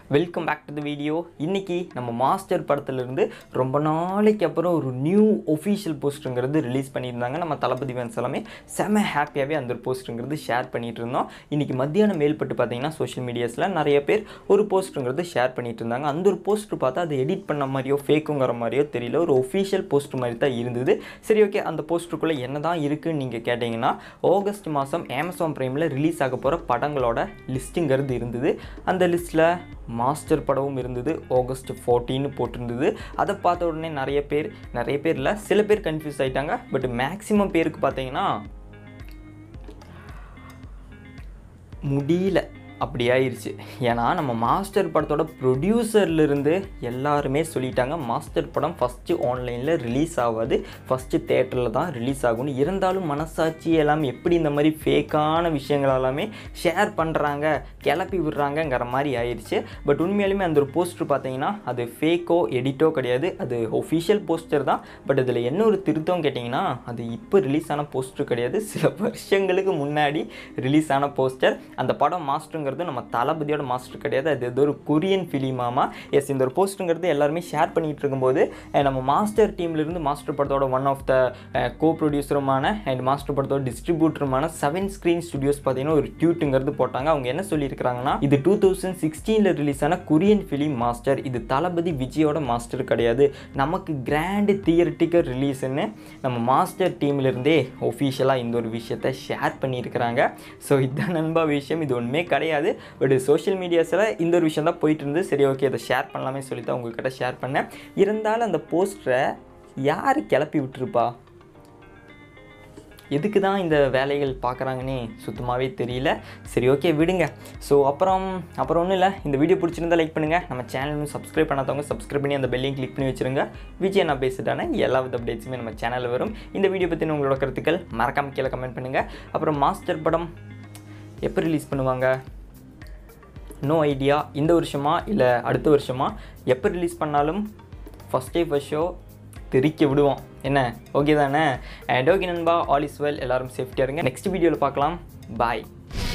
welcome back to the video இன்னைக்கு நம்ம master படத்துலேருந்து ரொம்ப நாளைக்கு அப்புறம் ஒரு நியூ ஒஃபிஷியல் போஸ்ட்டுங்கிறது ரிலீஸ் பண்ணியிருந்தாங்க நம்ம தளபதி ஃபேன்ஸ் எல்லாமே செம ஹாப்பியாகவே அந்த ஒரு போஸ்ட்டுங்கிறது ஷேர் பண்ணிட்டு இருந்தோம் இன்னைக்கு மத்தியானம் மேல்பட்டு பார்த்தீங்கன்னா சோஷியல் மீடியாஸில் நிறைய பேர் ஒரு போஸ்ட்டுங்கிறது ஷேர் பண்ணிட்டு இருந்தாங்க அந்த ஒரு போஸ்ட் பார்த்தா அதை எடிட் பண்ண மாதிரியோ ஃபேக்குங்கிற மாதிரியோ தெரியல ஒரு ஒஃபிஷியல் போஸ்ட் மாதிரி தான் இருந்தது சரி ஓகே அந்த போஸ்ட்டுக்குள்ளே என்ன தான் இருக்குன்னு நீங்கள் கேட்டிங்கன்னா ஆகஸ்ட் மாதம் அமேசான் ப்ரைமில் ரிலீஸ் ஆக போகிற படங்களோட லிஸ்ட்டுங்கிறது இருந்தது அந்த லிஸ்ட்டில் மாஸ்டர் படமும் இருந்தது ஆகஸ்ட் ஃபோர்டீன்னு போட்டிருந்தது அதை பார்த்த உடனே நிறைய பேர் நிறைய பேர் இல்லை சில பேர் கன்ஃபியூஸ் ஆகிட்டாங்க பட் மேக்ஸிமம் பேருக்கு பார்த்தீங்கன்னா முடியல அப்படி ஆயிடுச்சு ஏன்னா நம்ம மாஸ்டர் படத்தோட ப்ரொடியூசர்லேருந்து எல்லாருமே சொல்லிட்டாங்க மாஸ்டர் படம் ஃபஸ்ட்டு ஆன்லைனில் ரிலீஸ் ஆகாது ஃபஸ்ட்டு தேட்டரில் தான் ரிலீஸ் ஆகும்னு இருந்தாலும் மனசாட்சி எல்லாம் எப்படி இந்த மாதிரி ஃபேக்கான விஷயங்கள் எல்லாமே ஷேர் பண்ணுறாங்க கிளப்பி விடுறாங்கங்கிற மாதிரி ஆயிடுச்சு பட் உண்மையாலுமே அந்த ஒரு போஸ்டர் பார்த்தீங்கன்னா அது ஃபேக்கோ எடிட்டோ கிடையாது அது ஒஃபிஷியல் போஸ்டர் தான் பட் அதில் என்ன ஒரு திருத்தம் கேட்டிங்கன்னா அது இப்போ ரிலீஸ் ஆன போஸ்டர் கிடையாது சில வருஷங்களுக்கு முன்னாடி ரிலீஸ் ஆன போஸ்டர் அந்த படம் மாஸ்டருங்கிறது நம்ம தளபதியோட மாஸ்டர் கிடையாது அது ஏதோ ஒரு கொரியன் ஃபிலிமாமா எஸ் இந்த ஒரு போஸ்ட்டுங்கிறது எல்லாருமே ஷேர் பண்ணிகிட்டு இருக்கும்போது அஹ், நம்ம மாஸ்டர் டீம்லேருந்து மாஸ்டர் படத்தோட ஒன் ஆஃப் த கோ ப்ரொடியூசருமான அண்ட் மாஸ்டர் படத்தோட டிஸ்ட்ரிபியூட்டருமான செவன் ஸ்க்ரீன் ஸ்டுடியோஸ் பார்த்தீங்கன்னா ஒரு டியூட்டுங்கிறது போட்டாங்க அவங்க என்ன சொல்லியிருக்கிறாங்கன்னா இது டூ தௌசண்ட் சிக்ஸ்டீனில் ரிலீஸ் ஆன கொரியன் ஃபிலிம் மாஸ்டர் இது தளபதி விஜயோட மாஸ்டர் கிடையாது நமக்கு கிராண்டு தியரட்டிக்கல் ரிலீஸ்ன்னு நம்ம மாஸ்டர் டீம்லேருந்தே ஒஃபிஷியலாக இந்த ஒரு விஷயத்தை ஷேர் பண்ணியிருக்கிறாங்க ஸோ இதுதான் நண்பா விஷயம் இது ஒன்றுமே கிடையாது பட் சோஷியல் மீடியாஸில் இந்த ஒரு விஷயம் தான் போயிட்டு இருந்து சரி ஓகே அதை ஷேர் பண்ணலாமே சொல்லி தான் உங்ககிட்ட ஷேர் பண்ணேன் இருந்தாலும் அந்த போஸ்டரை யார் கிளப்பி விட்டுருப்பா எதுக்கு தான் இந்த வேலைகள் பார்க்குறாங்கன்னே சுத்தமாகவே தெரியல சரி ஓகே விடுங்க ஸோ அப்புறம் அப்புறம் ஒன்றும் இல்லை இந்த வீடியோ பிடிச்சிருந்தா லைக் பண்ணுங்கள் நம்ம சேனலும் சப்ஸ்கிரைப் பண்ணாதவங்க சப்ஸ்கிரைப் பண்ணி அந்த பெல்லையும் கிளிக் பண்ணி வச்சுருங்க விஜய் நான் பேசிட்டான எல்லா வித அப்டேட்ஸுமே நம்ம சேனலில் வரும் இந்த வீடியோ பற்றின உங்களோட கருத்துக்கள் மறக்காம கீழே கமெண்ட் பண்ணுங்கள் அப்புறம் மாஸ்டர் படம் எப்போ ரிலீஸ் பண்ணுவாங்க நோ ஐடியா இந்த வருஷமா இல்லை அடுத்த வருஷமா எப்போ ரிலீஸ் பண்ணாலும் ஃபஸ்ட் டே ஃபஸ்ட் ஷோ தெரிக்க விடுவோம் என்ன ஓகே தானே அண்ட் ஓகே நண்பா ஆல் இஸ் வெல் எல்லாரும் சேஃப்டியாக இருங்க நெக்ஸ்ட் வீடியோவில் பார்க்கலாம் பாய்